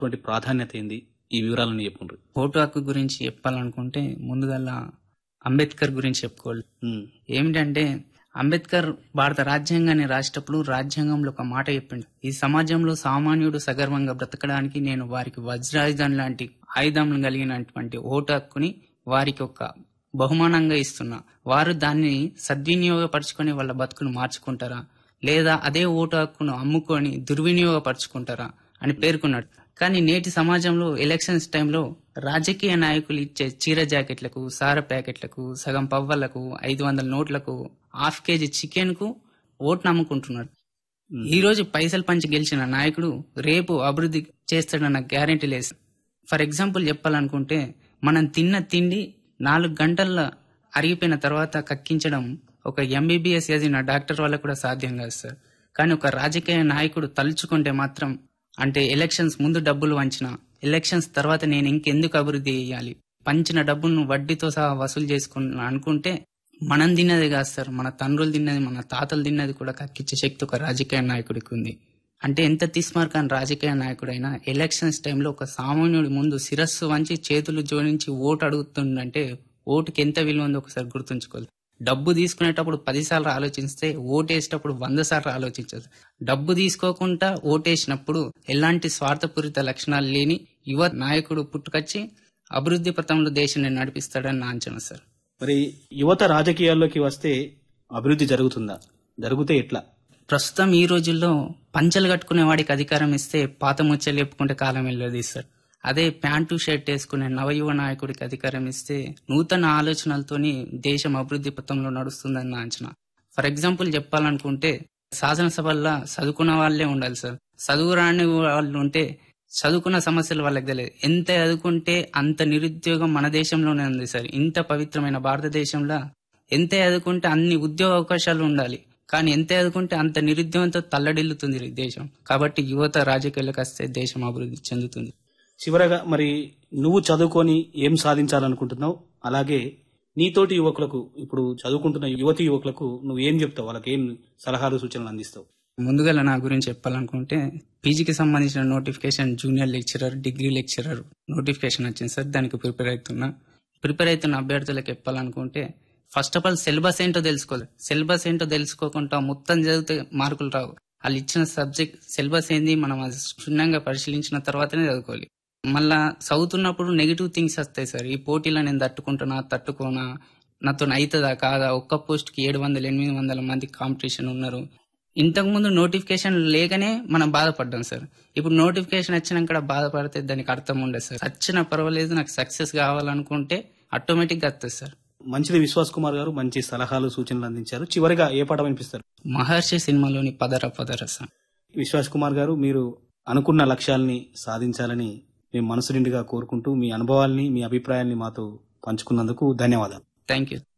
అటువంటి ప్రాధాన్యత ఏంది ఈ వివరాలను చెప్పుండ్రు ఓటు హక్కు గురించి చెప్పాలనుకుంటే ముందుగల్లా అంబేద్కర్ గురించి చెప్పుకోవాలి ఉమ్, ఏమిటంటే అంబేద్కర్ భారత రాజ్యాంగాన్ని రాసేటప్పుడు రాజ్యాంగంలో ఒక మాట చెప్పిండు ఈ సమాజంలో సామాన్యుడు సగర్వంగా బ్రతకడానికి నేను వారికి వజ్రాయుధం లాంటి ఆయుధం కలిగినటువంటి ఓటు హక్కుని వారికి ఒక బహుమానంగా ఇస్తున్నా వారు దాన్ని సద్వినియోగపరచుకొని వాళ్ళ బతుకును మార్చుకుంటారా లేదా అదే ఓటు హక్కును అమ్ముకొని దుర్వినియోగపరచుకుంటారా అని పేర్కొన్నాడు కానీ నేటి సమాజంలో ఎలక్షన్స్ టైంలో రాజకీయ నాయకులు ఇచ్చే చీర జాకెట్లకు సార ప్యాకెట్లకు సగం పవ్వలకు ఐదు వందల నోట్లకు హాఫ్ కేజీ చికెన్ కు ఓటు నమ్ముకుంటున్నాడు ఈ రోజు పైసలు పంచి గెలిచిన నాయకుడు రేపు అభివృద్ధి చేస్తాడన్న గ్యారెంటీ లేదు ఫర్ ఎగ్జాంపుల్ చెప్పాలనుకుంటే మనం తిన్న తిండి నాలుగు గంటల్లో అరిగిపోయిన తర్వాత కక్కించడం ఒక ఎంబీబీఎస్ చదివిన డాక్టర్ వల్ల కూడా సాధ్యం కాదు సార్ కానీ ఒక రాజకీయ నాయకుడు తలుచుకుంటే మాత్రం అంటే ఎలక్షన్స్ ముందు డబ్బులు వంచిన ఎలక్షన్స్ తర్వాత నేను ఇంకెందుకు అభివృద్ధి చేయాలి పంచిన డబ్బును వడ్డీతో సహా వసూలు చేసుకున్నా అనుకుంటే మనం తిన్నది కాదు సార్ మన తండ్రులు తిన్నది మన తాతలు తిన్నది కూడా కక్కించే శక్తి ఒక రాజకీయ నాయకుడికి ఉంది అంటే ఎంత తీసుమార్కాని రాజకీయ నాయకుడైనా ఎలక్షన్స్ టైంలో ఒక సామాన్యుడి ముందు శిరస్సు వంచి చేతులు జోడించి ఓటు అడుగుతుండంటే ఓటుకి ఎంత విలువ ఉందో ఒకసారి గుర్తుంచుకోవాలి డబ్బు తీసుకునేటప్పుడు పదిసార్లు ఆలోచిస్తే ఓటేసేటప్పుడు వంద సార్లు ఆలోచించదు డబ్బు తీసుకోకుండా ఓటేసినప్పుడు ఎలాంటి స్వార్థపూరిత లక్షణాలు లేని యువ నాయకుడు పుట్టుకొచ్చి అభివృద్ధి పథంలో దేశాన్ని నడిపిస్తాడని నా అంచనా సార్ మరి యువత రాజకీయాల్లోకి వస్తే అభివృద్ధి జరుగుతుందా జరిగితే ఎట్లా ప్రస్తుతం ఈ రోజుల్లో పంచలు కట్టుకునే వాడికి అధికారం ఇస్తే పాత ముచ్చలు చెప్పుకుంటే కాలం వెళ్ళదు సార్ అదే ప్యాంటు షర్ట్ వేసుకునే నవయువ నాయకుడికి అధికారం ఇస్తే నూతన ఆలోచనలతోని దేశం అభివృద్ధి పథంలో నడుస్తుందని నా అంచనా ఫర్ ఎగ్జాంపుల్ చెప్పాలనుకుంటే శాసనసభల్లో చదువుకున్న వాళ్ళే ఉండాలి సార్ చదువు రాని వాళ్ళు ఉంటే చదువుకున్న సమస్యలు వాళ్ళకి తెలియదు ఎంత చదువుకుంటే అంత నిరుద్యోగం మన దేశంలోనే ఉంది సార్ ఇంత పవిత్రమైన భారతదేశంలో ఎంత చదువుకుంటే అన్ని ఉద్యోగ అవకాశాలు ఉండాలి కానీ ఎంత చదువుకుంటే అంత నిరుద్యోగంతో తల్లడిల్లుతుంది ఈ దేశం కాబట్టి యువత రాజకీయాలకు వస్తే దేశం అభివృద్ధి చెందుతుంది చివరగా మరి నువ్వు చదువుకొని ఏం సాధించాలనుకుంటున్నావు అలాగే నీతోటి యువకులకు ఇప్పుడు చదువుకుంటున్న యువతి యువకులకు నువ్వు ఏం చెప్తావు వాళ్ళకి ఏం సలహాలు సూచనలు అందిస్తావు ముందుగా నా గురించి చెప్పాలనుకుంటే పీజీకి సంబంధించిన notification junior lecturer degree lecturer notification వచ్చింది సార్ దానికి ప్రిపేర్ అవుతున్నా ప్రిపేర్ అవుతున్న అభ్యర్థులకు చెప్పాలనుకుంటే ఫస్ట్ ఆఫ్ ఆల్ సిలబస్ ఏంటో తెలుసుకోవాలి సిలబస్ ఏంటో తెలుసుకోకుండా మొత్తం చదివితే మార్కులు రావు వాళ్ళు ఇచ్చిన సబ్జెక్ట్ సిలబస్ ఏంది మనం అది క్షుణ్ణంగా పరిశీలించిన తర్వాతనే చదువుకోవాలి మళ్ళా చదువుతున్నప్పుడు నెగిటివ్ థింగ్స్ వస్తాయి సార్ ఈ పోటీలో నేను తట్టుకుంటున్నా తట్టుకోనా నాతో అవుతుందా కాదా ఒక్క పోస్ట్ కి ఏడు వందల ఎనిమిది వందల మంది కాంపిటీషన్ ఉన్నారు ఇంతకు ముందు నోటిఫికేషన్ లేకనే మనం బాధపడ్డాం సార్ ఇప్పుడు నోటిఫికేషన్ వచ్చినాక బాధపడితే దానికి అర్థం ఉండదు సార్ వచ్చిన పర్వాలేదు నాకు సక్సెస్ కావాలనుకుంటే ఆటోమేటిక్ గా వస్తుంది సార్ మంచిది విశ్వాస్ కుమార్ గారు మంచి సలహాలు సూచనలు అందించారు చివరిగా ఏ పాట వినిపిస్తారు మహర్షి సినిమాలోని పదర పదర సార్ విశ్వాస్ కుమార్ గారు మీరు అనుకున్న లక్ష్యాల్ని సాధించాలని మేము మనసు నిండుగా కోరుకుంటూ మీ అనుభవాల్ని మీ అభిప్రాయాల్ని మాతో పంచుకున్నందుకు ధన్యవాదాలు థ్యాంక్ యూ